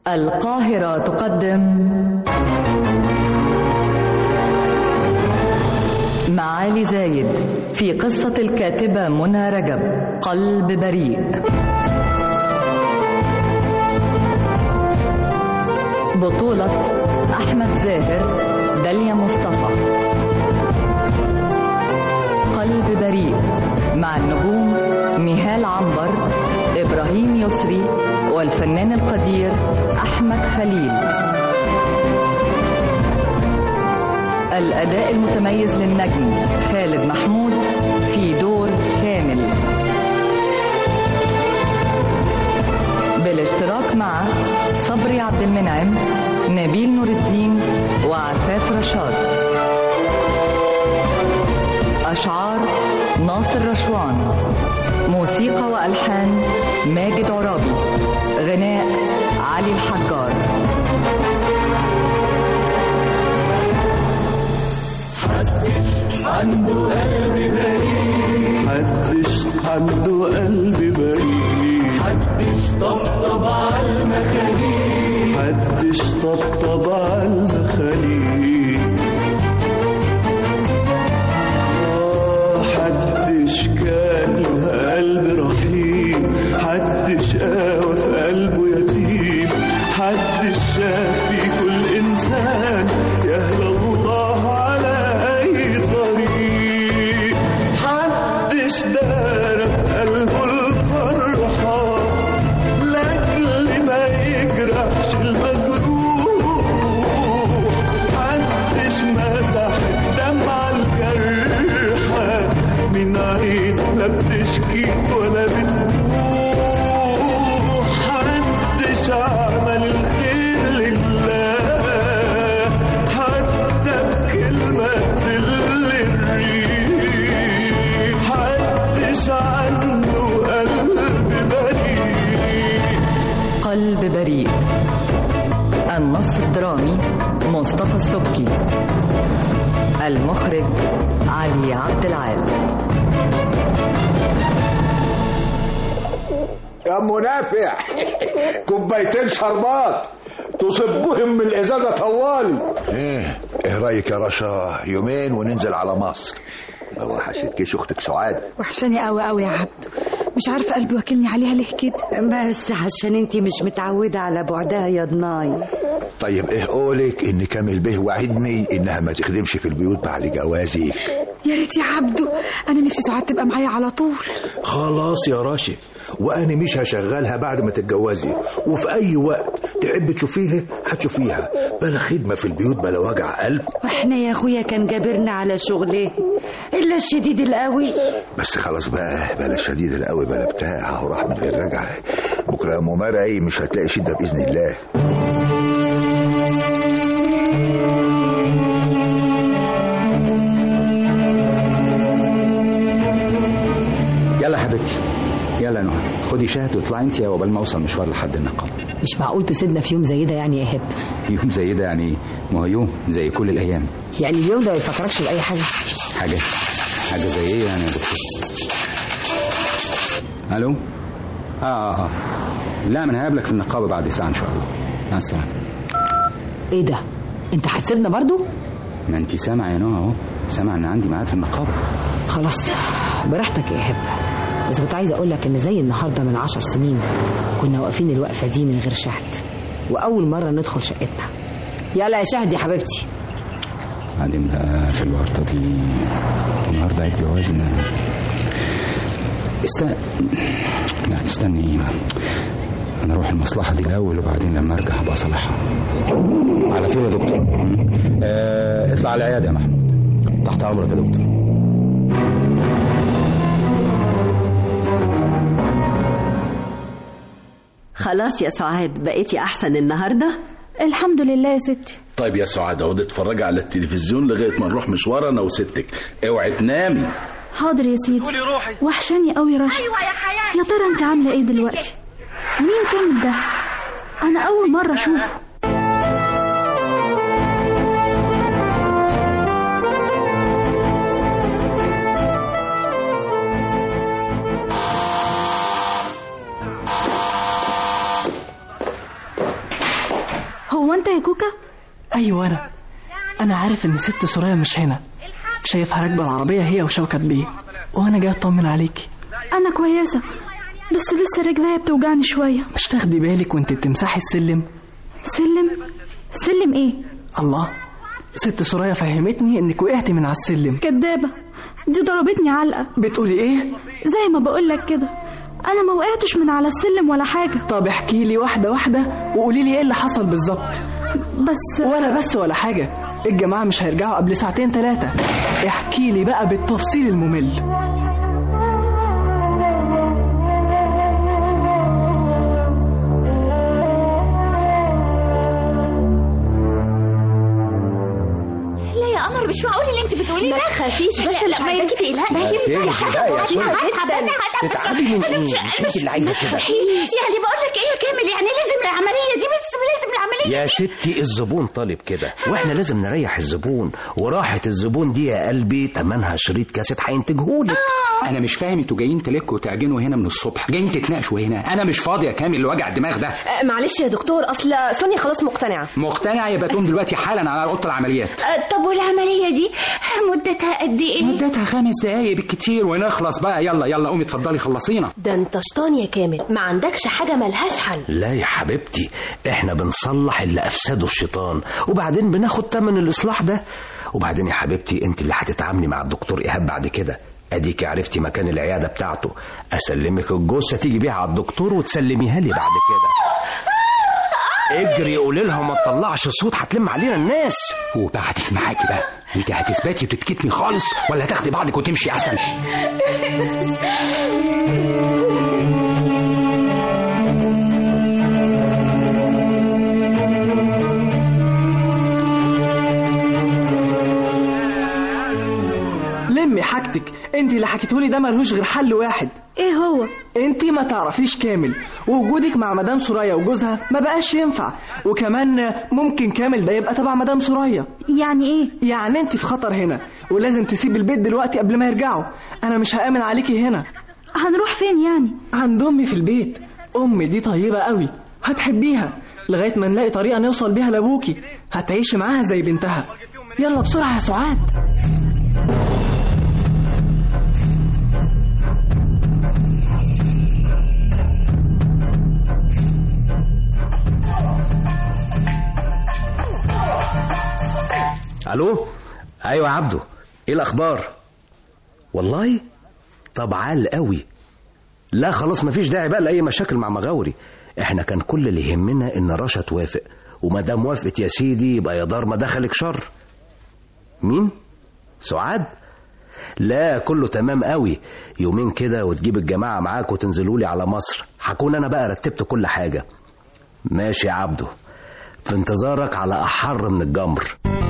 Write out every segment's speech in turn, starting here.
القاهرة تقدم معالي زايد في قصة الكاتبة منى رجب قلب بريء بطولة أحمد زاهر داليا مصطفى قلب بريء مع النجوم نهال عنبر إبراهيم يسري والفنان القدير أحمد خليل الأداء المتميز للنجم خالد محمود في دور كامل بالاشتراك مع صبري عبد المنعم نبيل نور الدين وعفاف رشاد أشعار ناصر رشوان موسيقى وألحان ماجد عرابي غناء علي الحجار محدش عنده قلب بريء محدش عنده قلب بريء محدش طبطب على المخاليق محدش طبطب على المخاليق آه، حدش كان له قلب رحيم حدش قاوى في قلبه يتيم حدش شاف في كل انسان يهل الله على اي طريق حدش دار في قلبه الفرحات لاجل ما يجرحش المجروح محدش مسح الدمعة الجرحى من عين لا بتشكي ولا بتبوح محدش عمل الخير لله حتى بكلمة تل الريح محدش عنده قلب بريء قلب بريء النص الدرامي مصطفى السبكي المخرج علي عبد العال يا منافع كوبايتين شربات تصبهم من الازازه طوالي ايه ايه رايك يا رشا يومين وننزل على مصر ما وحشتكيش اختك سعاد وحشاني قوي قوي يا عبدو مش عارفه قلبي واكلني عليها ليه كده بس عشان انتي مش متعودة على بعدها يا ضناي طيب ايه قولك ان كامل به وعدني انها ما تخدمش في البيوت بعد جوازك يا ريت يا عبدو انا نفسي سعاد تبقى معايا على طول خلاص يا راشد وانا مش هشغلها بعد ما تتجوزي وفي اي وقت تحب تشوفيها هتشوفيها بلا خدمه في البيوت بلا وجع قلب واحنا يا اخويا كان جابرنا على شغله الا الشديد القوي بس خلاص بقى بلا شديد القوي بلا بتاع اهو راح من غير رجعه بكره يا ام مرعي مش هتلاقي شده باذن الله يلا يا حبيبتي يلا يا نهى خدي شاهد واطلعي انت قبل ما اوصل مشوار لحد النقابه مش معقول تسيبنا في يوم زي ده يعني يا هب يوم زي ده يعني ما هو يوم زي كل الايام يعني اليوم ده ما يفكركش باي حاجه حاجه حاجه زي ايه يعني يا دكتور الو اه اه اه لا ما انا هقابلك في النقابه بعد ساعه ان شاء الله مع السلامه ايه ده انت هتسيبنا برضو ما انت سامعه يا نهى اهو سامعه ان عندي ميعاد في النقابه خلاص براحتك يا هب بس كنت عايزه اقول لك ان زي النهارده من عشر سنين كنا واقفين الوقفه دي من غير شهد واول مره ندخل شقتنا يلا يا شهد يا حبيبتي بعدين بقى في الورطه دي النهارده عيد جوازنا است لا استني انا اروح المصلحه دي الاول وبعدين لما ارجع هبقى اصالحها على فين يا دكتور آه اطلع على العياده يا محمود تحت امرك يا دكتور خلاص يا سعاد بقيتي احسن النهارده الحمد لله يا ستي طيب يا سعاد اقعدي اتفرجي على التلفزيون لغايه ما نروح مشوار انا وستك اوعي تنامي حاضر يا سيدي وحشاني قوي رشا ايوه يا حياتي يا ترى انت عامله ايه دلوقتي مين كامل ده انا اول مره اشوفه هو انت يا كوكا ايوه انا انا عارف ان ست سوريا مش هنا شايفها راكبه العربيه هي وشوكت بيه وانا جاي اطمن عليكي انا كويسه بس لسه رجليا بتوجعني شويه مش تاخدي بالك وانت بتمسحي السلم سلم سلم ايه الله ست سوريا فهمتني انك وقعتي من على السلم كدابه دي ضربتني علقه بتقولي ايه زي ما بقولك كده انا ما وقعتش من على السلم ولا حاجه طب احكي لي واحده واحده وقولي لي ايه اللي حصل بالظبط بس ولا بس ولا حاجه الجماعه مش هيرجعوا قبل ساعتين ثلاثه احكي لي بقى بالتفصيل الممل لا يا قمر مش معقول اللي انت بتقوليه ما ده تخافيش بس لا، مش لا، عايزاكي تقلقي ما ده ينفعش ينفع حاجة بقى يا تقولي سوريا. هتعب، أنا هتعب. تتعبي من أنا ايه؟ مش- مش انت اللي عايزه كده يعني بقول لك ايه يا كامل يعني لازم العمليه دي بس لازم العمليه يا ستي الزبون طالب كده واحنا لازم نريح الزبون وراحة الزبون دي يا قلبي تمنها شريط كاسيت هينتجهولك انا مش فاهم انتوا جايين تلكوا وتعجنوا هنا من الصبح جايين تتناقشوا هنا انا مش فاضي يا كامل لوجع الدماغ ده آه، معلش يا دكتور اصل سونيا خلاص مقتنعه مقتنع يبقى تقوم دلوقتي حالا على اوضه العمليات آه، طب والعمليه دي مدتها قد ايه مدتها خمس دقايق بالكتير ونخلص بقى يلا يلا قومي اتفضلي خلصينا ده انت شطان يا كامل ما عندكش حاجه ملهاش حل لا يا حبيبتي احنا بنصلح اللي افسده الشيطان وبعدين بناخد تمن الاصلاح ده وبعدين يا حبيبتي انت اللي هتتعاملي مع الدكتور ايهاب بعد كده اديك عرفتي مكان العياده بتاعته اسلمك الجثه تيجي بيها على الدكتور وتسلميها لي بعد كده اجري قولي لها ما تطلعش صوت هتلم علينا الناس وبعدين معاكي بقى انت هتثبتي وتتكتمي خالص ولا هتاخدي بعضك وتمشي احسن لمي حاجتك انت اللي حكيتهولي ده ملهوش غير حل واحد ايه هو انت ما تعرفيش كامل ووجودك مع مدام سوريا وجوزها ما بقاش ينفع وكمان ممكن كامل ده يبقى تبع مدام سوريا يعني ايه يعني انت في خطر هنا ولازم تسيب البيت دلوقتي قبل ما يرجعوا انا مش هامن عليكي هنا هنروح فين يعني عند امي في البيت امي دي طيبه قوي هتحبيها لغايه ما نلاقي طريقه نوصل بيها لابوكي هتعيشي معاها زي بنتها يلا بسرعه يا سعاد الو ايوه يا عبده ايه الاخبار والله طب عال قوي لا خلاص مفيش داعي بقى لاي مشاكل مع مغاوري احنا كان كل اللي يهمنا ان رشا توافق وما دام وافقت يا سيدي يبقى يا دار ما دخلك شر مين سعاد لا كله تمام قوي يومين كده وتجيب الجماعه معاك وتنزلوا لي على مصر هكون انا بقى رتبت كل حاجه ماشي يا عبده في انتظارك على احر من الجمر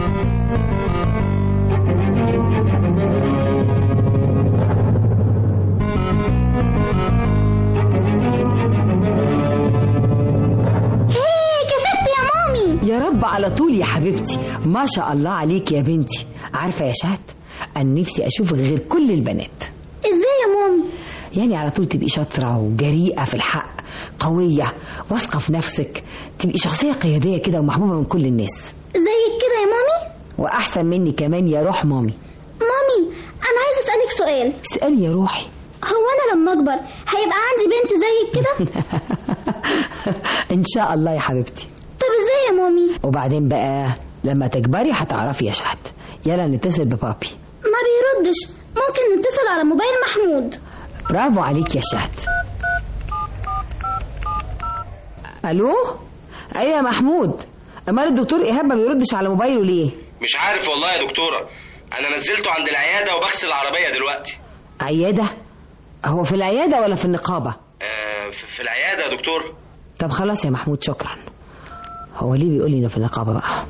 هيه كسبت يا مامي يا رب على طول يا حبيبتي ما شاء الله عليك يا بنتي عارفه يا شهد انا نفسي اشوفك غير كل البنات ازاي يا مامي يعني على طول تبقي شاطره وجريئه في الحق قويه واثقه في نفسك تبقي شخصيه قياديه كده ومحبوبه من كل الناس زيك كده يا مامي واحسن مني كمان يا روح مامي مامي انا عايزه اسالك سؤال اسالي يا روحي هو انا لما اكبر هيبقى عندي بنت زيك كده ان شاء الله يا حبيبتي طب ازاي يا مامي وبعدين بقى لما تكبري هتعرفي يا شهد يلا نتصل ببابي ما بيردش ممكن نتصل على موبايل محمود برافو عليك يا شهد الو ايوه يا محمود امال الدكتور ايهاب ما بيردش على موبايله ليه مش عارف والله يا دكتورة أنا نزلته عند العيادة وبغسل العربية دلوقتي عياده هو في العياده ولا في النقابه آه في في العيادة يا دكتور طب خلاص يا محمود شكرا هو ليه بيقول لي انه في النقابه بقى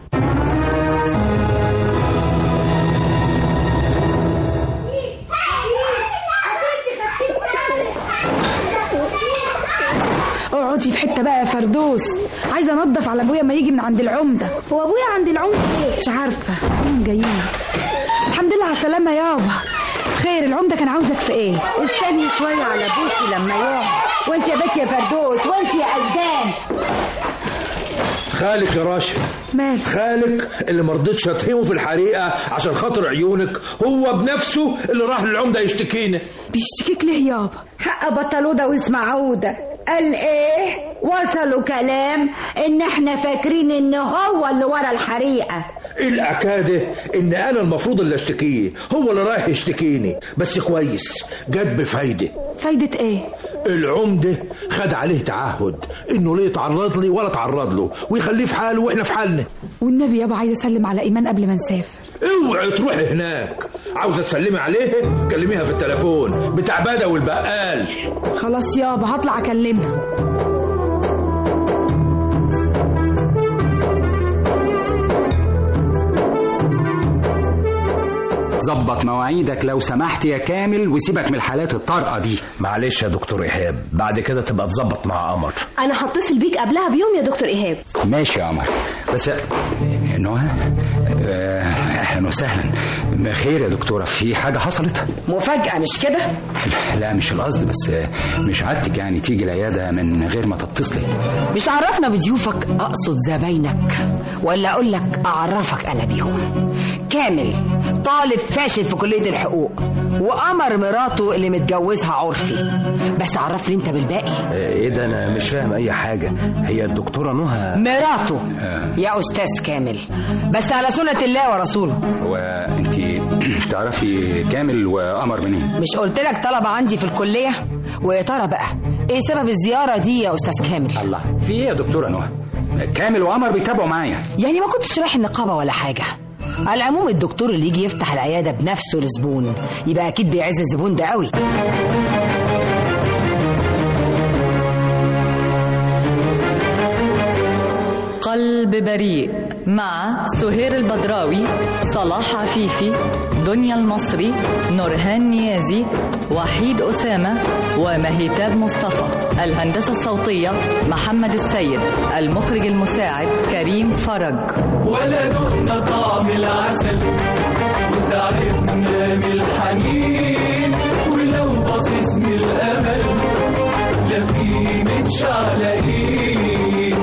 اقعدي في حته بقى يا فردوس عايزه انضف على ابويا ما يجي من عند العمده هو ابويا عند العمده ايه مش عارفه هم جايين الحمد لله على السلامه يابا خير العمده كان عاوزك في ايه استني شويه على ابوكي لما يقعد وانت يا بنت يا فردوس وانت يا اشجان خالك يا راشد مال خالك اللي ما رضيتش اتهمه في الحريقه عشان خاطر عيونك هو بنفسه اللي راح للعمده يشتكينا بيشتكيك ليه يابا حق بطلودة واسمعودة قال ايه وصلوا كلام ان احنا فاكرين ان هو اللي ورا الحريقة الأكادة إن أنا المفروض اللي أشتكيه هو اللي رايح يشتكيني بس كويس جت بفايدة فايدة ايه العمدة خد عليه تعهد إنه لا يتعرض لي ولا أتعرض له ويخليه في حاله وإحنا في حالنا والنبي يابا عايز اسلم على ايمان قبل ما نسافر اوعي تروحي هناك عاوزة تسلمي عليه كلميها في التليفون بتاع بدوي والبقال خلاص يابا هطلع اكلمها ظبط مواعيدك لو سمحت يا كامل وسيبك من الحالات الطارئة دي معلش يا دكتور إيهاب بعد كده تبقى تظبط مع قمر انا هتصل بيك قبلها بيوم يا دكتور ايهاب ماشي يا قمر بس نهى آه، اهلا وسهلا خير يا دكتورة في حاجة حصلت؟ مفاجأة مش كده؟ لا مش القصد بس آه، مش عادتك يعني تيجي العيادة من غير ما تتصلي مش عرفنا بضيوفك اقصد زباينك ولا اقول لك اعرفك انا بيهم كامل طالب فاشل في كليه الحقوق وقمر مراته اللي متجوزها عرفي بس عرفني انت بالباقي ايه ده انا مش فاهم اي حاجه هي الدكتوره نهى مراته يا استاذ كامل بس على سنه الله ورسوله وانت تعرفي كامل وقمر منين؟ مش قلت لك طلبه عندي في الكليه ويا ترى بقى ايه سبب الزياره دي يا استاذ كامل الله في ايه يا دكتورة نهى؟ كامل وقمر بيتابعوا معايا يعني ما كنتش رايح النقابه ولا حاجه على العموم الدكتور اللي يجي يفتح العياده بنفسه لزبون يبقى اكيد بيعز الزبون ده قوي قلب بريء مع سهير البدراوي صلاح عفيفي دنيا المصري نورهان نيازي وحيد أسامة ومهيتاب مصطفى الهندسة الصوتية محمد السيد المخرج المساعد كريم فرج ولا دقنا طعم العسل وتعبنا من الحنين ولو باصص من الامل لا في متشعلقين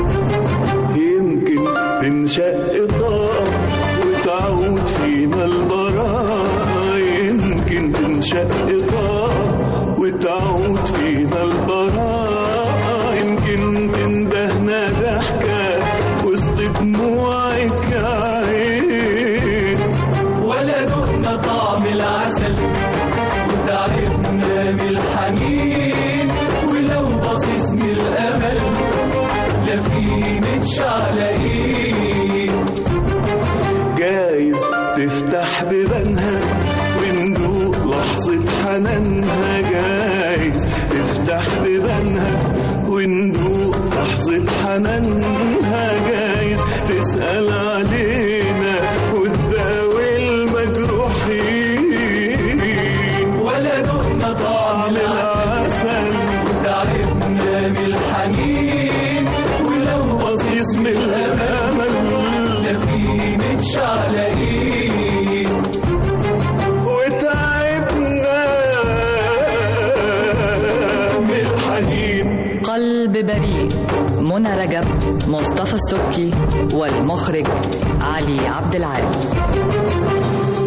يمكن تنشق طاقة وتعود فينا البراءة يمكن تنشق طاقة وتعود فينا البراءة يمكن تندهنا ضحكة وسط دموعك يا عين ولا دقنا طعم العسل وتعبنا من الحنين ولو باصص من الامل لا في متشعلقين جايز تفتح بيبانها وندوق لحظة حنانها جايز تفتح بيبانها وندوق لحظة حنانها جايز تسأل علينا وتداوي المجروحين ولا دقنا طعم العسل وتعبنا من الحنين ولو بصيص من الأمل لا في متشعلقين وتعبنا من الحنين قلب بريء منى رجب مصطفى السبكي والمخرج علي عبد العالي